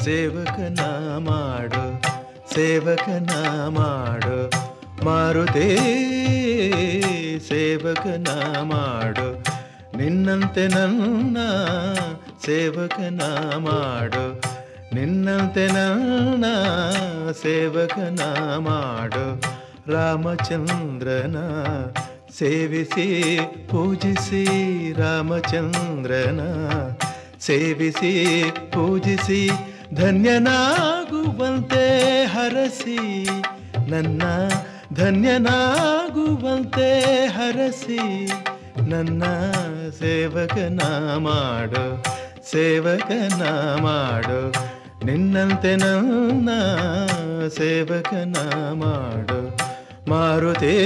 ಸೇವಕನ ಮಾಡು ಸೇವಕನ ಮಾಡು ಮಾರುತೇ ಸೇವಕನ ಮಾಡು ನಿನ್ನಂತೆ ನನ್ನ ಸೇವಕನ ಮಾಡು ನಿನ್ನಂತೆ ನನ್ನ ಸೇವಕನ ಮಾಡು ರಾಮಚಂದ್ರನ ಸೇವಿಸಿ ಪೂಜಿಸಿ ರಾಮಚಂದ್ರನ ಸೇವಿಸಿ ಪೂಜಿಸಿ ಧನ್ಯನಾಗುವಂತೆ ಹರಸಿ ನನ್ನ ಧನ್ಯನಾಗುವಂತೆ ಹರಸಿ ನನ್ನ ಸೇವಕನ ಮಾಡು ಸೇವಕನ ಮಾಡು ನಿನ್ನಂತೆ ನನ್ನ ಸೇವಕನ ಮಾಡು ಮಾರುತೇ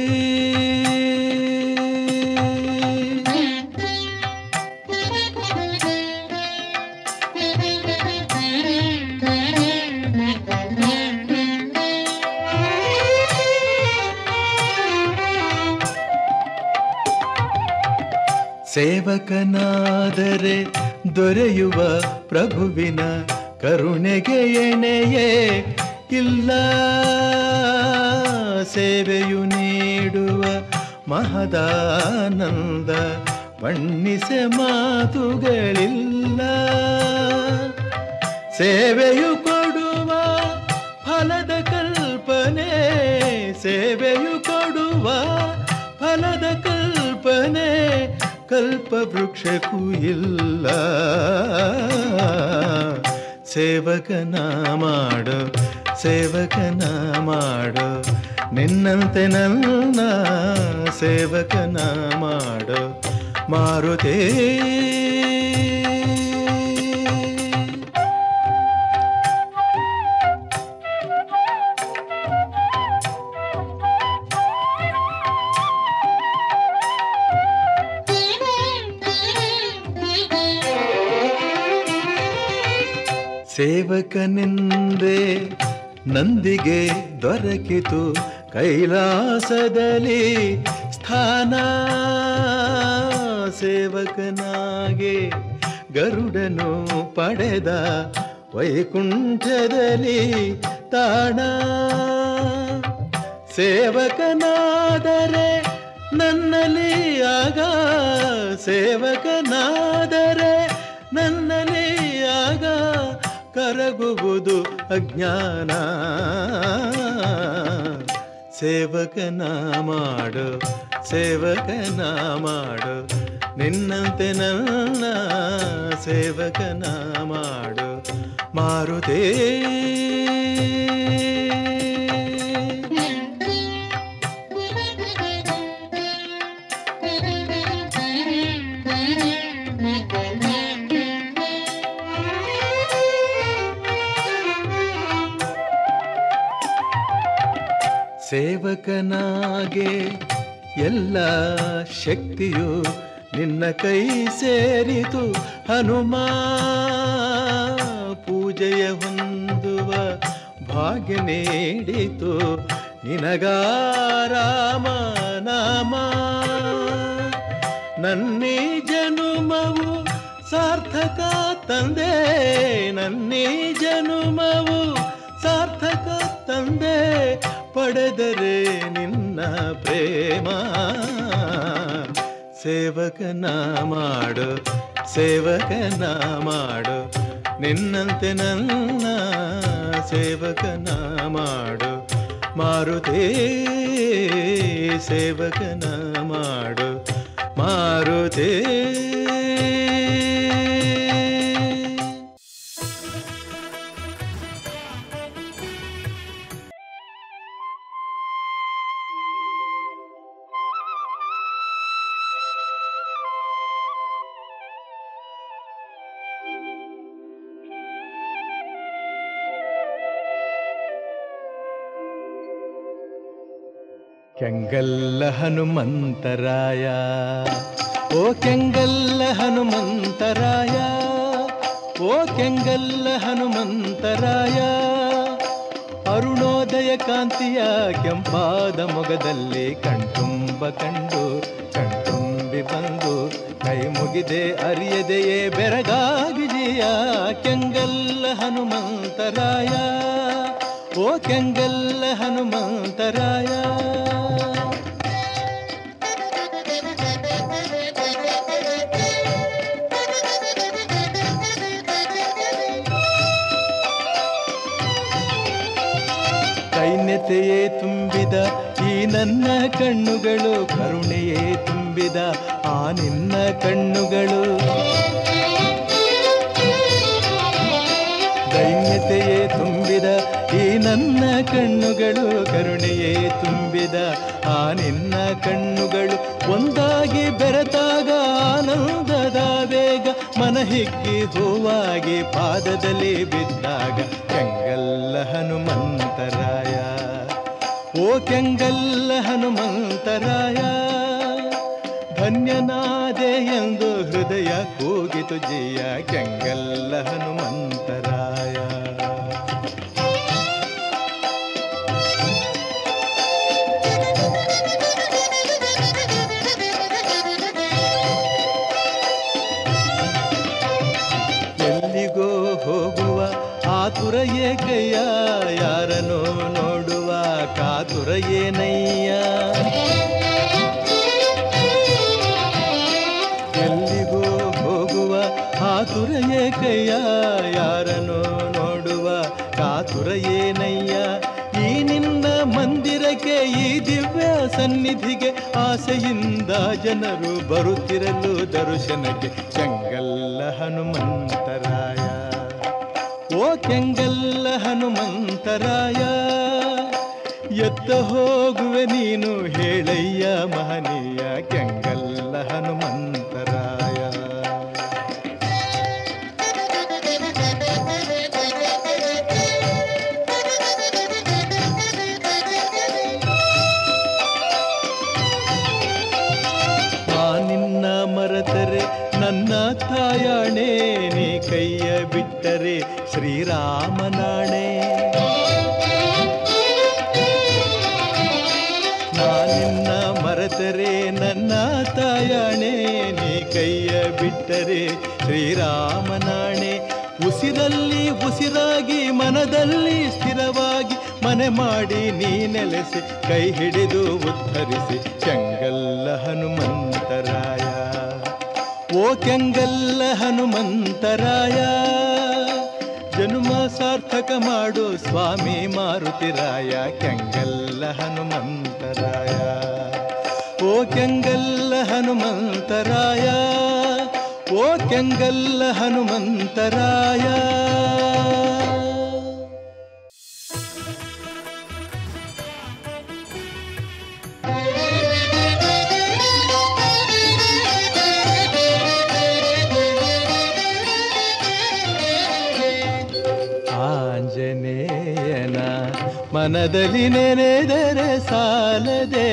ಸೇವಕನಾದರೆ ದೊರೆಯುವ ಪ್ರಭುವಿನ ಕರುಣೆಗೆ ಎಣೆಯೇ ಇಲ್ಲ ಸೇವೆಯು ನೀಡುವ ಮಹದಾನಂದ ಬಣ್ಣಿಸೆ ಮಾತುಗಳಿಲ್ಲ ಸೇವೆಯು ಕೊಡುವ ಫಲದ ಕಲ್ಪನೆ ಸೇವೆಯು ಕೊಡುವ ಫಲದ ಕಲ್ಪನೆ ಕಲ್ಪ ವೃಕ್ಷಕ್ಕೂ ಇಲ್ಲ ಸೇವಕನ ಮಾಡು ಸೇವಕನ ಮಾಡು ನಿನ್ನಂತೆ ನನ್ನ ಸೇವಕನ ಮಾಡು ಮಾರುತೇ ಸೇವಕನೆಂದೇ ನಂದಿಗೆ ದೊರಕಿತು ಕೈಲಾಸದಲ್ಲಿ ಸ್ಥಾನ ಸೇವಕನಾಗೆ ಗರುಡನು ಪಡೆದ ವೈಕುಂಠದಲ್ಲಿ ತಾಣ ಸೇವಕನಾದರೆ ನನ್ನಲ್ಲಿ ಆಗ ಸೇವಕನಾದರೆ ನನ್ನಲ್ಲಿ ಆಗ ಕರಗುವುದು ಅಜ್ಞಾನ ಸೇವಕನ ಮಾಡು ಸೇವಕನ ಮಾಡು ನಿನ್ನಂತೆ ನನ್ನ ಸೇವಕನ ಮಾಡು ಮಾರುತೇ ಸೇವಕನಾಗೆ ಎಲ್ಲ ಶಕ್ತಿಯು ನಿನ್ನ ಕೈ ಸೇರಿತು ಹನುಮ ಪೂಜೆಯ ಹೊಂದುವ ಭಾಗ್ಯ ನೀಡಿತು ನಿನಗಾರಾಮ ನಾಮ ನನ್ನಿ ಜನುಮವು ಸಾರ್ಥಕ ತಂದೆ ನನ್ನಿ ಜನುಮವು ಸಾರ್ಥಕ ತಂದೆ ಪಡೆದರೆ ನಿನ್ನ ಪ್ರೇಮ ಸೇವಕನ ಮಾಡು ಸೇವಕನ ಮಾಡು ನಿನ್ನಂತೆ ನನ್ನ ಸೇವಕನ ಮಾಡು ಮಾರುತೇ ಸೇವಕನ ಮಾಡು ಮಾರುತೇ ಕೆಂಗಲ್ಲ ಹನುಮಂತರಾಯ ಓ ಕೆಂಗಲ್ಲ ಹನುಮಂತರಾಯ ಓ ಕೆಂಗಲ್ಲ ಹನುಮಂತರಾಯ ಅರುಣೋದಯ ಕಾಂತಿಯ ಕೆಂಪಾದ ಮೊಗದಲ್ಲಿ ಕಣ್ತುಂಬ ಕಂಡು ಕಣ್ತುಂಬಿ ಓಡಿ ಬಂದು ಕೈ ಮುಗಿದೆ ಅರಿಯದೆಯೇ ಬೆರಗಾಗಿ ಜಿಯ ಕೆಂಗಲ್ಲ ಹನುಮಂತರಾಯ ಓ ಕೆಂಗಲ್ಲ ಹನುಮಂತರಾಯ ಕೈನ್ಯತೆಯೇ ತುಂಬಿದ ಈ ನನ್ನ ಕಣ್ಣುಗಳು ಕರುಣೆಯೇ ತುಂಬಿದ ಆ ನಿನ್ನ ಕಣ್ಣುಗಳು ದೈನ್ಯತೆಯೇ ತುಂಬಿದ ಈ ನನ್ನ ಕಣ್ಣುಗಳು ಕರುಣೆಯೇ ತುಂಬಿದ ಆ ನಿನ್ನ ಕಣ್ಣುಗಳು ಒಂದಾಗಿ ಬೆರೆತಾಗ ಆನಂದದ ಬೇಗ ಮನ ಹಿಗ್ಗಿ ಹೂವಾಗಿ ಪಾದದಲ್ಲಿ ಬಿದ್ದಾಗ ಕೆಂಗಲ್ಲ ಹನುಮಂತರಾಯ ಓ ಕೆಂಗಲ್ಲ ಹನುಮಂತರಾಯ ಧನ್ಯನಾದೆ ಎಂದು ಹೃದಯ ಕೂಗಿತು ಜಿಯ ಕೆಂಗಲ್ಲ ಹನುಮಂತರಾಯ ಎಲ್ಲಿಗೋ ಹೋಗುವ ಆತುರ ಏಕಯ್ಯ ಯಾರನೋ ನೋಡುವ ಕಾತುರ ಏನಯ್ಯ ಎಲ್ಲಿಗೋ ಹೋಗುವ ಆತುರ ಏಕಯ್ಯ ಯಾರನೋ ನೋಡುವ ಕಾತುರ ಏನಯ್ಯ ಈ ನಿನ್ನ ಮಂದಿರಕ್ಕೆ ಈ ದಿವ್ಯ ಸನ್ನಿಧಿಗೆ ಆಸೆಯಿಂದ ಜನರು ಬರುತ್ತಿರಲು ದರ್ಶನಕ್ಕೆ ಚೆಂಗಲ್ಲ ಹನುಮಂತರಾಯ ಓ ಕೆಂಗಲ್ಲ ಹನುಮಂತರಾಯ ಎತ್ತ ಹೋಗುವೆ ನೀನು ಹೇಳಯ್ಯ ಮಹನೀಯ ಕೆಂಗಲ್ಲ ಹನುಮಂತರಾಯ ಆ ನಿನ್ನ ಮರೆತರೆ ನನ್ನ ತಾಯಾಣೆ ನೀ ಕೈಯ ಬಿಟ್ಟರೆ ಶ್ರೀರಾಮನಾಣೆ ನಾನಿನ್ನ ಮರೆತರೆ ನನ್ನ ತಾಯಾಣೆ ನೀ ಕೈಯ ಬಿಟ್ಟರೆ ಶ್ರೀರಾಮನಾಣೆ ಉಸಿರಲ್ಲಿ ಉಸಿರಾಗಿ ಮನದಲ್ಲಿ ಸ್ಥಿರವಾಗಿ ಮನೆ ಮಾಡಿ ನೀ ನೆಲೆಸಿ ಕೈ ಹಿಡಿದು ಉದ್ಧರಿಸಿ ಕೆಂಗಲ್ಲ ಹನುಮಂತರಾಯ ಓ ಕೆಂಗಲ್ಲ ಹನುಮಂತರಾಯ ಜನುಮ ಸಾರ್ಥಕ ಮಾಡು ಸ್ವಾಮಿ ಮಾರುತಿರಾಯ ಕೆಂಗಲ್ಲ ಹನುಮಂತರಾಯ ಓ ಕೆಂಗಲ್ಲ ಹನುಮಂತರಾಯ ಓ ಕೆಂಗಲ್ಲ ಹನುಮಂತರಾಯ ಆಂಜನೇಯನ ಮನದಲ್ಲಿ ನೆನೆದರೆ ಸಾಲದೆ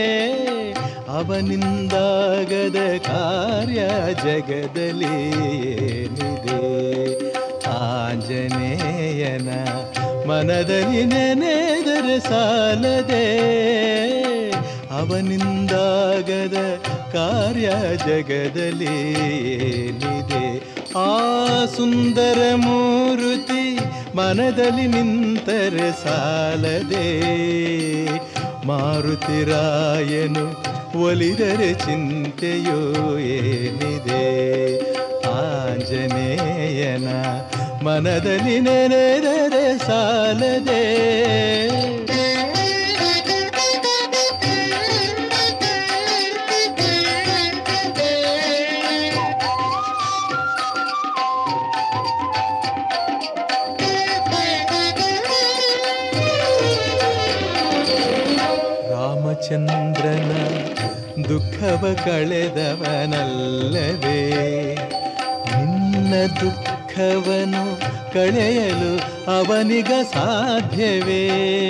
ಅವನಿಂದಾಗದ ಕಾರ್ಯ ಜಗದಲ್ಲಿ ಏನಿದೆ ಆಂಜನೇಯನ ಮನದಲ್ಲಿ ನೆನೆದರೆ ಸಾಲದೆ ಅವನಿಂದಾಗದ ಕಾರ್ಯ ಜಗದಲ್ಲಿ ಏನಿದೆ ಆ ಸುಂದರ ಮೂರುತಿ ಮನದಲ್ಲಿ ನಿಂತರೆ ಸಾಲದೆ ಮಾರುತಿರಾಯನು ಒಲಿದರೆ ಚಿಂತೆಯೋ ಏನಿದೆ ಆಂಜನೇಯನ ಮನದಲ್ಲಿ ನೆನೆದರೆ ಸಾಲದೆ ರಾಮಚಂದ್ರನ ದುಃಖವ ಕಳೆದವನಲ್ಲವೇ ನಿನ್ನ ದುಃಖವನು ಕಳೆಯಲು ಅವನಿಗ ಸಾಧ್ಯವೇ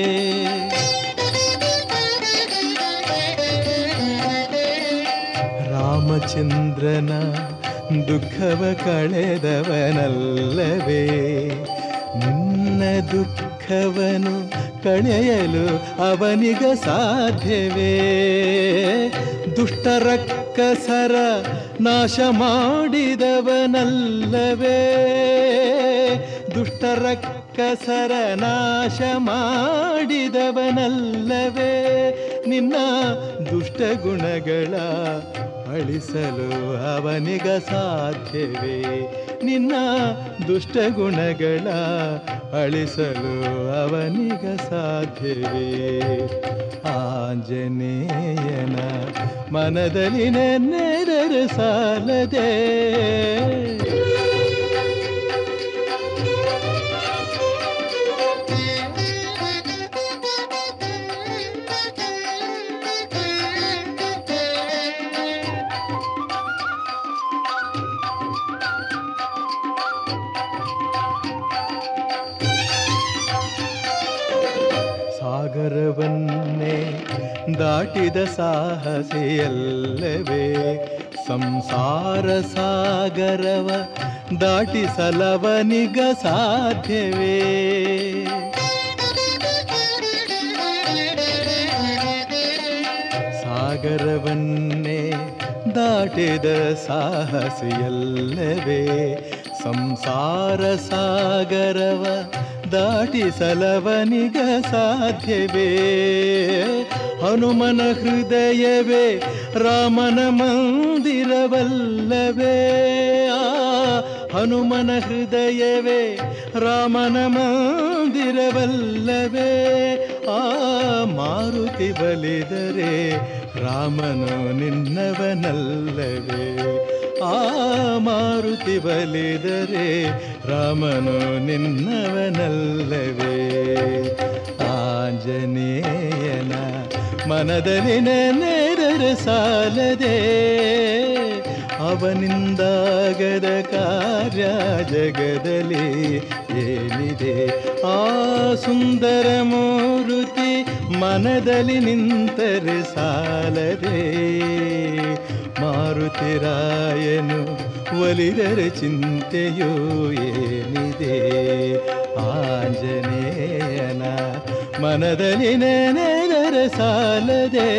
ರಾಮಚಂದ್ರನ ದುಃಖವ ಕಳೆದವನಲ್ಲವೇ ನಿನ್ನ ದುಃಖವನು ಕಳೆಯಲು ಅವನಿಗ ಸಾಧ್ಯವೇ ದುಷ್ಟರಕ್ಕಸರ ನಾಶ ಮಾಡಿದವನಲ್ಲವೇ ದುಷ್ಟರಕ್ಕಸರ ನಾಶ ಮಾಡಿದವನಲ್ಲವೇ ನಿನ್ನ ದುಷ್ಟ ಗುಣಗಳ ಅಳಿಸಲು ಅವನಿಗ ಸಾಧ್ಯವೇ ನಿನ್ನ ದುಷ್ಟ ಗುಣಗಳ ಅಳಿಸಲು ಅವನಿಗ ಸಾಧ್ಯವೇ ಆಂಜನೇಯನ ಮನದಲ್ಲಿ ನೆನೆದರೆ ಸಾಲದೆ ಸಾಗರವನ್ನೇ ದಾಟಿದ ಸಾಹಸಿಯಲ್ಲವೇ ಸಂಸಾರ ಸಾಗರವ ದಾಟಿಸಲವನಿಗ ಸಾಧ್ಯವೇ ಸಾಗರವನ್ನೇ ದಾಟಿದ ಸಾಹಸಿಯಲ್ಲವೇ ಸಂಸಾರ ಸಾಗರವ ದಾಟಿಸಲವನಿಗ ಸಾಧ್ಯವೇ ಹನುಮನ ಹೃದಯವೇ ರಾಮನ ಮಂದಿರವಲ್ಲವೇ ಆ ಹನುಮನ ಹೃದಯವೇ ರಾಮನ ಮಂದಿರವಲ್ಲವೇ ಆ ಮಾರುತಿ ಬಲಿದರೆ ರಾಮನು ನಿನ್ನವನಲ್ಲವೇ ಆ ಮಾರುತಿ ಬಲಿದರೆ ರಾಮನು ನಿನ್ನವನಲ್ಲವೇ ಆಂಜನೇಯನ ಮನದಲ್ಲಿ ನೆನೆದರೆ ಸಾಲದೆ ಅವನಿಂದಾಗದ ಕಾರ್ಯ ಜಗದಲ್ಲಿ ಏನಿದೆ ಆ ಸುಂದರ ಮೂರುತಿ ಮನದಲ್ಲಿ ನಿಂತರೆ ಸಾಲದೆ ಮಾರುತಿರಾಯನು ಒಲಿದರೆ ಚಿಂತೆಯೂ ಏನಿದೆ ಆಂಜನೇಯನ ಮನದಲ್ಲಿ ನೆನೆದರೆ ಸಾಲದೆ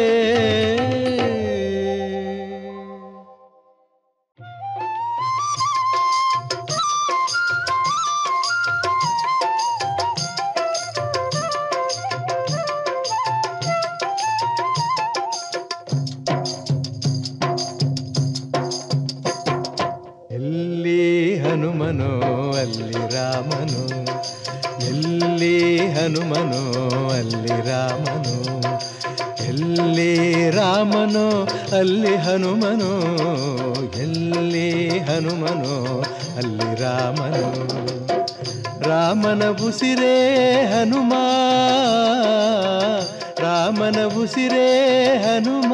ಎಲ್ಲಿ ಹನುಮನೋ ಅಲ್ಲಿ ರಾಮನು ಎಲ್ಲಿ ಹನುಮನೋ ಅಲ್ಲಿ ರಾಮನು ಎಲ್ಲಿ ರಾಮನೋ ಅಲ್ಲಿ ಹನುಮನೋ ಎಲ್ಲಿ ಹನುಮನೋ ಅಲ್ಲಿ ರಾಮನು ರಾಮನ ಉಸಿರೇ ಹನುಮ ರಾಮನ ಉಸಿರೇ ಹನುಮ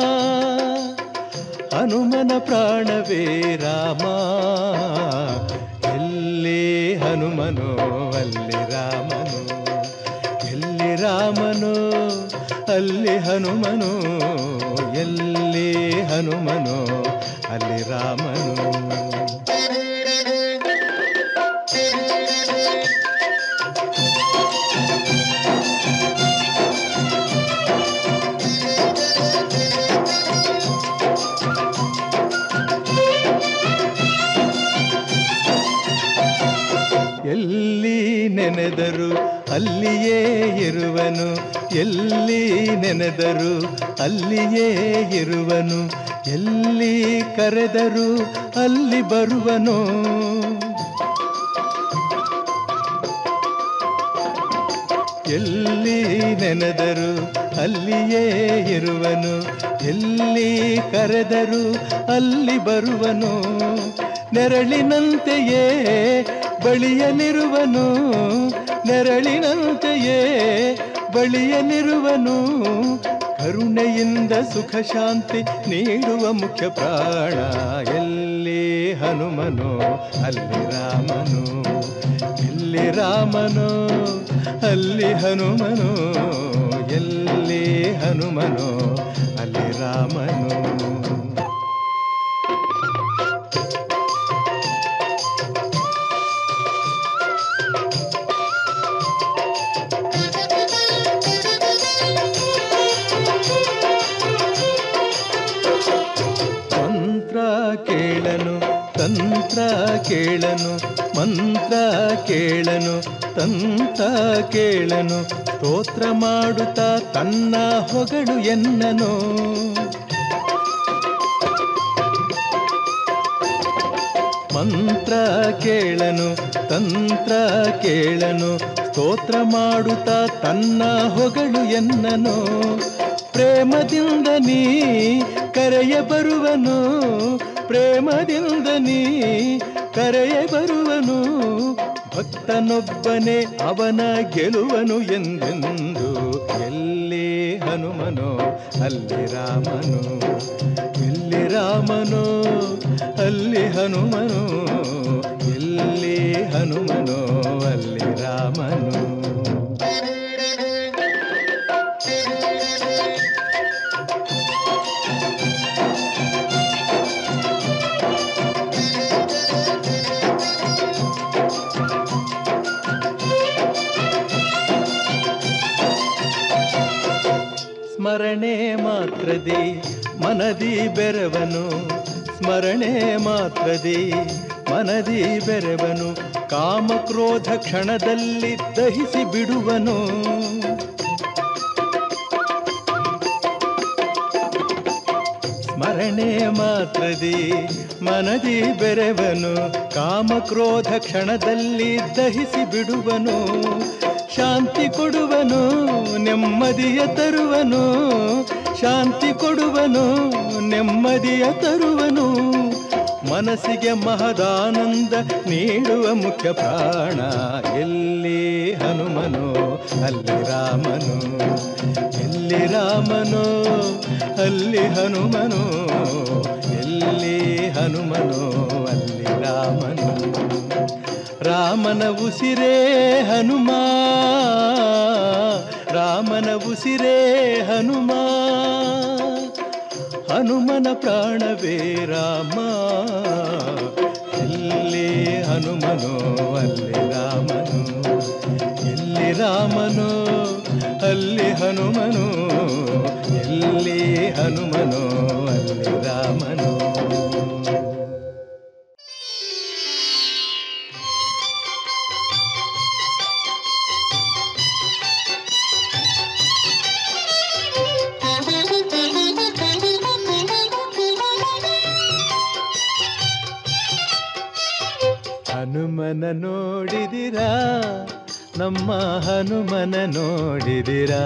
ಹನುಮನ ಪ್ರಾಣವೇ ರಾಮ ಎಲ್ಲಿ ಹನುಮನೋ ಅಲ್ಲಿ ರಾಮನು ಎಲ್ಲಿ ರಾಮನು ಅಲ್ಲಿ ಹನುಮನು ಎಲ್ಲಿ ಹನುಮನೋ ಅಲ್ಲಿ ರಾಮನು ಎಲ್ಲಿ ನೆನೆದರು ಅಲ್ಲಿಯೇ ಇರುವನು ಎಲ್ಲಿ ನೆನೆದರು ಅಲ್ಲಿಯೇ ಇರುವನು ಎಲ್ಲಿ ಕರೆದರು ಅಲ್ಲಿ ಬರುವನು ಎಲ್ಲಿ ನೆನೆದರು ಅಲ್ಲಿಯೇ ಇರುವನು ಎಲ್ಲಿ ಕರೆದರು ಅಲ್ಲಿ ಬರುವನು ನೆರಳಿನಂತೆಯೇ ಬಳಿಯಲಿರುವನು ನೆರಳಿನಂತೆಯೇ ಬಳಿಯಲಿರುವನು ಕರುಣೆಯಿಂದ ಸುಖ ಶಾಂತಿ ನೀಡುವ ಮುಖ್ಯ ಪ್ರಾಣ ಎಲ್ಲಿ ಹನುಮನೋ ಅಲ್ಲಿ ರಾಮನು ಎಲ್ಲಿ ರಾಮನೋ ಅಲ್ಲಿ ಹನುಮನೋ ಎಲ್ಲಿ ಹನುಮನೋ ಅಲ್ಲಿ ರಾಮನು ಮಂತ್ರ ಕೇಳನು ಮಂತ್ರ ಕೇಳನು ತಂತ ಕೇಳನು ಸ್ತೋತ್ರ ಮಾಡುತ್ತಾ ತನ್ನ ಹೊಗಳು ಎನ್ನನು ಮಂತ್ರ ಕೇಳನು ತಂತ್ರ ಕೇಳನು ಸ್ತೋತ್ರ ಮಾಡುತ್ತಾ ತನ್ನ ಹೊಗಳು ಎನ್ನನು ಪ್ರೇಮದಿಂದ ನೀ ಕರೆಯ ಬರುವನು ಪ್ರೇಮದಿಂದ ನೀ ಕರೆಯ ಬರುವನು ಭಕ್ತನೊಬ್ಬನೇ ಅವನ ಗೆಲುವನು ಎಂದೆಂದು ಎಲ್ಲಿ ಹನುಮನೋ ಅಲ್ಲಿ ರಾಮನು ಎಲ್ಲಿ ರಾಮನೋ ಅಲ್ಲಿ ಹನುಮನು ಎಲ್ಲಿ ಹನುಮನೋ ಅಲ್ಲಿ ರಾಮನು ಸ್ಮರಣೆ ಮಾತ್ರದಿ ಮನದಿ ಬೆರವನು ಸ್ಮರಣೆ ಮಾತ್ರದಿ ಮನದಿ ಬೆರವನು ಕಾಮಕ್ರೋಧ ಕ್ಷಣದಲ್ಲಿ ದಹಿಸಿ ಬಿಡುವನು ಸ್ಮರಣೆ ಮಾತ್ರದಿ ಮನದಿ ಬೆರೆವನು ಕಾಮಕ್ರೋಧ ಕ್ಷಣದಲ್ಲಿ ದಹಿಸಿ ಬಿಡುವನು ಶಾಂತಿ ಕೊಡುವನು ನೆಮ್ಮದಿಯ ತರುವನು ಶಾಂತಿ ಕೊಡುವನು ನೆಮ್ಮದಿಯ ತರುವನು ಮನಸ್ಸಿಗೆ ಮಹದಾನಂದ ನೀಡುವ ಮುಖ್ಯ ಪ್ರಾಣ ಎಲ್ಲಿ ಹನುಮನು ಅಲ್ಲಿ ರಾಮನು ಎಲ್ಲಿ ರಾಮನು ಅಲ್ಲಿ ಹನುಮನು ಎಲ್ಲಿ ಹನುಮನು ಅಲ್ಲಿ ರಾಮನು ರಾಮನ ಉಸಿರೇ ಹನುಮ ರಾಮನ ಉಸಿರೇ ಹನುಮ ಹನುಮನ ಪ್ರಾಣವೇ ರಾಮ ಎಲ್ಲಿ ಹನುಮನೋ ಅಲ್ಲಿ ರಾಮನು ಎಲ್ಲಿ ರಾಮನು ಅಲ್ಲಿ ಹನುಮನು ಎಲ್ಲಿ ಹನುಮನೋ ಅಲ್ಲಿ ರಾಮನು ಹನುಮನ ನೋಡಿದಿರಾ ನಮ್ಮ ಹನುಮನ ನೋಡಿದಿರಾ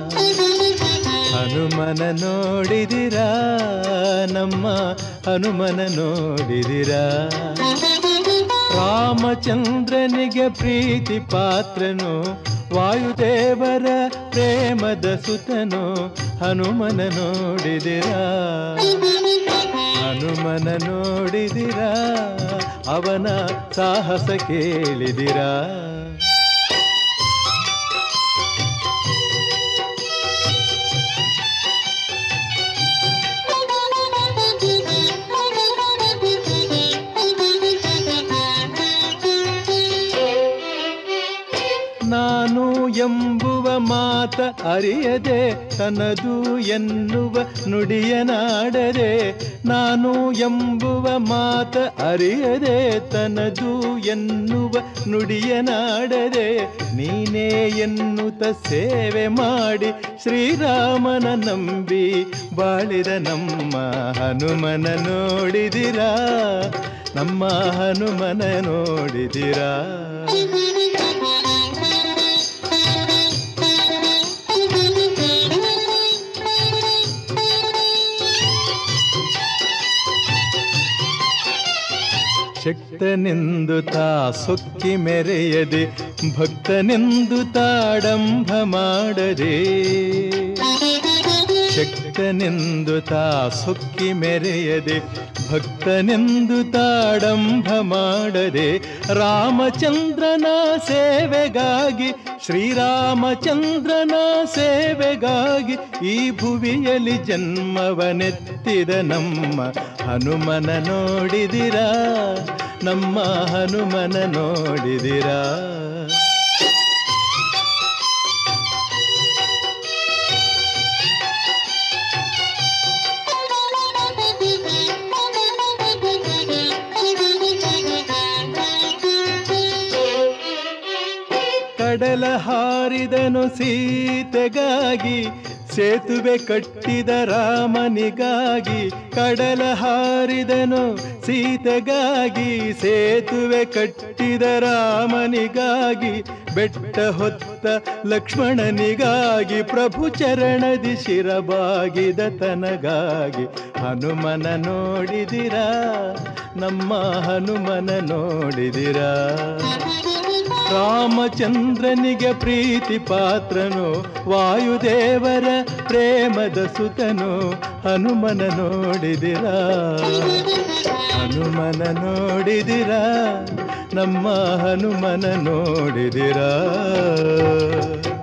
ಹನುಮನ ನೋಡಿದಿರಾ ನಮ್ಮ ಹನುಮನ ನೋಡಿದಿರಾ ರಾಮಚಂದ್ರನಿಗೆ ಪ್ರೀತಿ ಪಾತ್ರನು ವಾಯುದೇವರ ಪ್ರೇಮದ ಸುತನು ಹನುಮನ ನೋಡಿದಿರಾ ಹನುಮನ ನೋಡಿದಿರಾ ಅವನ ಸಾಹಸ ಕೇಳಿದಿರಾ ನಾನು ಎಂಬುವ ಮಾತ ಅರಿಯದೆ ತನದು ಎನ್ನುವ ನುಡಿಯನಾಡದೆ ನಾನು ಎಂಬುವ ಮಾತ ಅರಿಯದೆ ತನದು ಎನ್ನುವ ನುಡಿಯನಾಡದೆ ನೀನೇ ಎನ್ನುತ್ತ ಸೇವೆ ಮಾಡಿ ಶ್ರೀರಾಮನ ನಂಬಿ ಬಾಳಿದ ನಮ್ಮ ಹನುಮನ ನೋಡಿದಿರಾ ನಮ್ಮ ಹನುಮನ ನೋಡಿದಿರಾ ಶಕ್ತನೆಂದು ತಾ ಸೊಕ್ಕಿ ಮೆರೆಯದೆ ಭಕ್ತನೆಂದು ತಾಡಂಭ ಮಾಡದೆ ಶಕ್ತನೆಂದು ತಾ ಸೊಕ್ಕಿ ಮೆರೆಯದೆ ಭಕ್ತನೆಂದು ತಾಡಂಭ ಮಾಡದೆ ರಾಮಚಂದ್ರನ ಸೇವೆಗಾಗಿ ಶ್ರೀರಾಮಚಂದ್ರನ ಸೇವೆಗಾಗಿ ಈ ಭುವಿಯಲ್ಲಿ ಜನ್ಮವನೆತ್ತಿದ ನಮ್ಮ ಹನುಮನ ನೋಡಿದಿರಾ ನಮ್ಮ ಹನುಮನ ನೋಡಿದಿರಾ ಕಡಲ ಹಾರಿದನು ಸೀತೆಗಾಗಿ ಸೇತುವೆ ಕಟ್ಟಿದ ರಾಮನಿಗಾಗಿ ಕಡಲ ಹಾರಿದನು ಸೀತೆಗಾಗಿ ಸೇತುವೆ ಕಟ್ಟಿದ ರಾಮನಿಗಾಗಿ ಬೆಟ್ಟ ಹೊತ್ತ ಲಕ್ಷ್ಮಣನಿಗಾಗಿ ಪ್ರಭು ಚರಣದಿ ಶಿರಬಾಗಿದ ತನಗಾಗಿ ಹನುಮನ ನೋಡಿದಿರಾ ನಮ್ಮ ಹನುಮನ ನೋಡಿದಿರಾ ರಾಮಚಂದ್ರನಿಗೆ ಪ್ರೀತಿ ಪಾತ್ರನು ವಾಯುದೇವರ ಪ್ರೇಮದ ಸುತನು ಹನುಮನ ನೋಡಿದಿರಾ ಹನುಮನ ನೋಡಿದಿರಾ ನಮ್ಮ ಹನುಮನ ನೋಡಿದಿರಾ